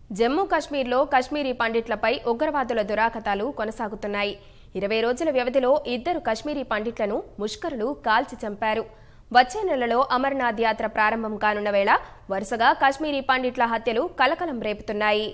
జమ్మూ కాశ్మీర్లో కశ్మీరీ పండిట్లపై ఉగ్రవాదుల దురాకతాలు కొనసాగుతున్నాయి ఇరవై రోజుల వ్యవధిలో ఇద్దరు కశ్మీరీ పండిట్లను ముష్కరులు కాల్చి చంపారు వచ్చే నెలలో అమర్నాథ్ యాత్ర ప్రారంభం కానున్న వేళ వరుసగా కశ్మీరీ పండిట్ల హత్యలు కలకలం రేపుతున్నాయి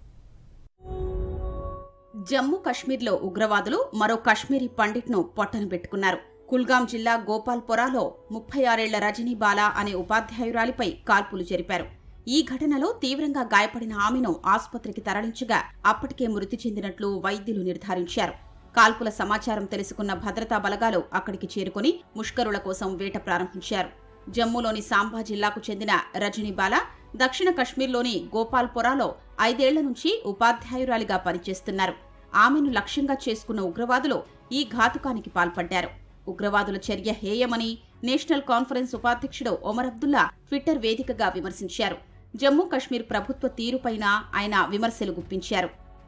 జమ్మూ కశ్మీర్లో ఉగ్రవాదులు మరో కశ్మీరీ పండిట్ను పొట్టన పెట్టుకున్నారు కుల్గాం జిల్లా గోపాల్పురాలో ముప్పై ఆరేళ్ల రజనీ బాలా అనే ఉపాధ్యాయురాలిపై కాల్పులు జరిపారు ఈ ఘటనలో తీవ్రంగా గాయపడిన ఆమెను ఆసుపత్రికి తరలించగా అప్పటికే మృతి చెందినట్లు వైద్యులు నిర్ధారించారు కాల్పుల సమాచారం తెలుసుకున్న భద్రతా బలగాలు అక్కడికి చేరుకుని ముష్కరుల కోసం వేట ప్రారంభించారు జమ్మూలోని సాంబా జిల్లాకు చెందిన రజనీబాలా దక్షిణ కశ్మీర్లోని గోపాల్పురాలో ఐదేళ్ల నుంచి ఉపాధ్యాయురాలిగా పనిచేస్తున్నారు ఆమెను లక్ష్యంగా చేసుకున్న ఉగ్రవాదులు ఈ ఘాతుకానికి పాల్పడ్డారు ఉగ్రవాదుల చర్య హేయమని నేషనల్ కాన్ఫరెన్స్ ఉపాధ్యక్షుడు ఒమర్ అబ్దుల్లా ట్విట్టర్ వేదికగా విమర్శించారు జమ్మూ కశ్మీర్ ప్రభుత్వ తీరుపైన ఆయన విమర్శలు గుప్పించారు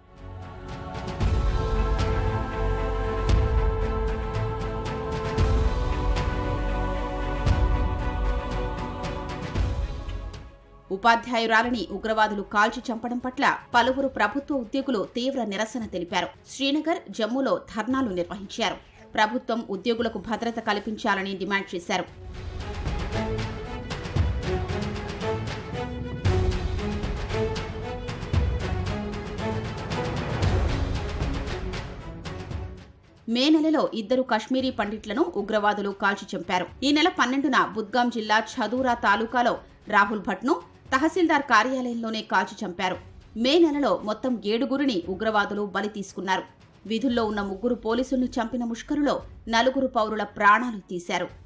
ఉపాధ్యాయురాలని ఉగ్రవాదులు కాల్చి చంపడం పట్ల పలువురు ప్రభుత్వ ఉద్యోగులు తీవ్ర నిరసన తెలిపారు శ్రీనగర్ జమ్మూలో ధర్నాలు నిర్వహించారు ప్రభుత్వం ఉద్యోగులకు భద్రత కల్పించాలని డిమాండ్ చేశారు మే నెలలో ఇద్దరు కశ్మీరీ పండిట్లను ఉగ్రవాదులు కాల్చి చంపారు ఈ నెల పన్నెండున బుద్గాం జిల్లా ఛదూరా తాలూకాలో రాహుల్ భట్ను తహసీల్దార్ కార్యాలయంలోనే కాల్చి చంపారు మే నెలలో మొత్తం ఏడుగురిని ఉగ్రవాదులు బలి తీసుకున్నారు విధుల్లో ఉన్న ముగ్గురు పోలీసుల్ని చంపిన ముష్కరులో నలుగురు పౌరుల ప్రాణాలు తీశారు